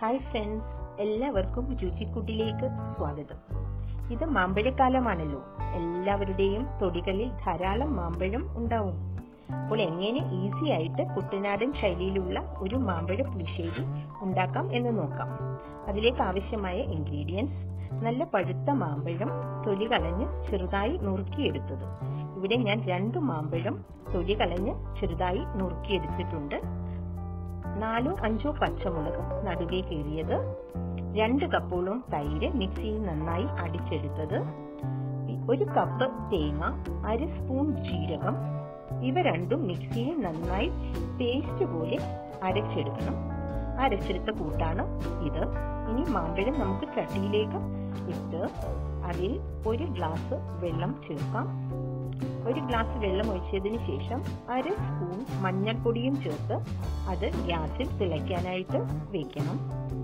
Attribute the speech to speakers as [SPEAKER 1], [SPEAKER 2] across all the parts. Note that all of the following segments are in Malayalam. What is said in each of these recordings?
[SPEAKER 1] ഹായ് ഫ്രണ്ട്സ് എല്ലാവർക്കും രുചിക്കുട്ടിലേക്ക് സ്വാഗതം ഇത് മാമ്പഴക്കാലമാണല്ലോ എല്ലാവരുടെയും തൊടികളിൽ ധാരാളം മാമ്പഴം ഉണ്ടാവും അപ്പോൾ എങ്ങനെ ഈസി ആയിട്ട് കുട്ടനാടൻ ശൈലിയിലുള്ള ഒരു മാമ്പഴ പുളിശ്ശേരി ഉണ്ടാക്കാം എന്ന് നോക്കാം അതിലേക്ക് ആവശ്യമായ ഇൻഗ്രീഡിയൻസ് നല്ല പഴുത്ത മാമ്പഴം തൊലി കളഞ്ഞ് ചെറുതായി നുറുക്കിയെടുത്തത് ഇവിടെ ഞാൻ രണ്ട് മാമ്പഴം തൊലി കളഞ്ഞ് ചെറുതായി നുറുക്കിയെടുത്തിട്ടുണ്ട് നാലോ അഞ്ചോ പച്ചമുളക് നടുകെ കീറിയത് രണ്ട് കപ്പോളം തൈര് മിക്സിയിൽ നന്നായി അടിച്ചെടുത്തത് ഒരു കപ്പ് തേങ്ങ അര സ്പൂൺ ജീരകം ഇവ രണ്ടും മിക്സിയിൽ നന്നായി പേസ്റ്റ് പോലെ അരച്ചെടുക്കണം അരച്ചെടുത്ത കൂട്ടാണ് ഇത് ഇനി മാമ്പഴം നമുക്ക് ചട്ടിയിലേക്ക് ഇട്ട് അതിൽ ഒരു ഗ്ലാസ് വെള്ളം ചേർക്കാം ഒരു ഗ്ലാസ് വെള്ളം ഒഴിച്ചതിന് ശേഷം അര സ്പൂൺ മഞ്ഞൾപ്പൊടിയും ചേർത്ത് അത് ഗ്യാസിൽ തിളയ്ക്കാനായിട്ട് വെക്കണം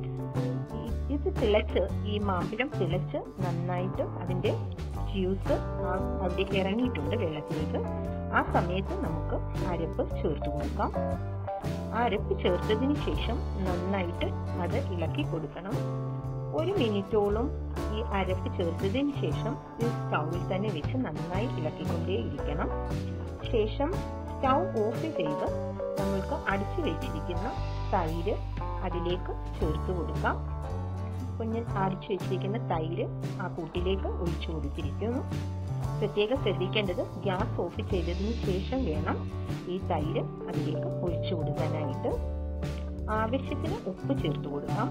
[SPEAKER 1] ഇത് തിളച്ച് ഈ മാമ്പഴം തിളച്ച് നന്നായിട്ട് അതിന്റെ ജ്യൂസ് അവിടെ ഇറങ്ങിയിട്ടുണ്ട് വെള്ളത്തിലേക്ക് ആ സമയത്ത് നമുക്ക് അരപ്പ് ചേർത്ത് കൊടുക്കാം ആ അരപ്പ് ചേർത്തതിന് ശേഷം നന്നായിട്ട് അത് ഇളക്കി കൊടുക്കണം ഒരു മിനിറ്റോളം ഈ അരപ്പ് ചേർത്തതിന് ശേഷം ഈ സ്റ്റൗവിൽ തന്നെ വെച്ച് നന്നായി ഇളക്കിക്കൊണ്ടേ ഇരിക്കണം ശേഷം സ്റ്റൗ ഓഫ് ചെയ്ത് നമ്മൾക്ക് അടിച്ചു വെച്ചിരിക്കുന്ന തൈര് അതിലേക്ക് ചേർത്ത് കൊടുക്കാം കുഞ്ഞൻ അടിച്ചു വെച്ചിരിക്കുന്ന തൈര് ആ കൂട്ടിലേക്ക് ഒഴിച്ചു കൊടുത്തിരിക്കുന്നു പ്രത്യേകം ശ്രദ്ധിക്കേണ്ടത് ഗ്യാസ് ഓഫ് ചെയ്തതിന് ശേഷം വേണം ഈ തൈര് അതിലേക്ക് ഒഴിച്ചു കൊടുക്കാനായിട്ട് ആവശ്യത്തിന് ഉപ്പ് ചേർത്ത് കൊടുക്കാം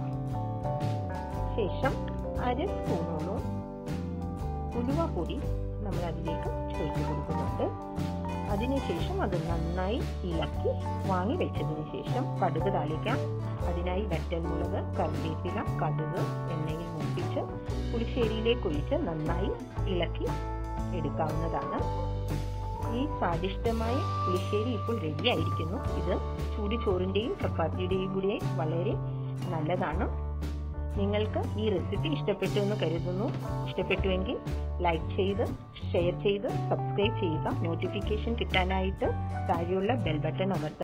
[SPEAKER 1] ശേഷം അര സ്പൂണോളം ഉലുവ പൊടി നമ്മൾ അതിലേക്ക് ചേർത്ത് കൊടുക്കുന്നുണ്ട് അതിനുശേഷം അത് നന്നായി ഇളക്കി വാങ്ങി വെച്ചതിന് ശേഷം കടുക് താളിക്കാം അതിനായി വറ്റൽമുളക് കറിവേപ്പില കടുക് എണ്ണയിൽ മുപ്പിച്ച് പുളിശ്ശേരിയിലേക്ക് ഒഴിച്ച് നന്നായി ഇളക്കി എടുക്കാവുന്നതാണ് ഈ സ്വാദിഷ്ടമായ പുളിശ്ശേരി ഇപ്പോൾ റെഡി ആയിരിക്കുന്നു ഇത് ചൂട് ചോറിന്റെയും ചപ്പാത്തിയുടെയും കൂടെ വളരെ നല്ലതാണ് നിങ്ങൾക്ക് ഈ റെസിപ്പി ഇഷ്ടപ്പെട്ടു എന്ന് കരുതുന്നു ഇഷ്ടപ്പെട്ടുവെങ്കിൽ ലൈക്ക് ചെയ്ത് ഷെയർ ചെയ്ത് സബ്സ്ക്രൈബ് ചെയ്യുക നോട്ടിഫിക്കേഷൻ കിട്ടാനായിട്ട് താഴെയുള്ള ബെൽ ബട്ടൺ അമർത്തുക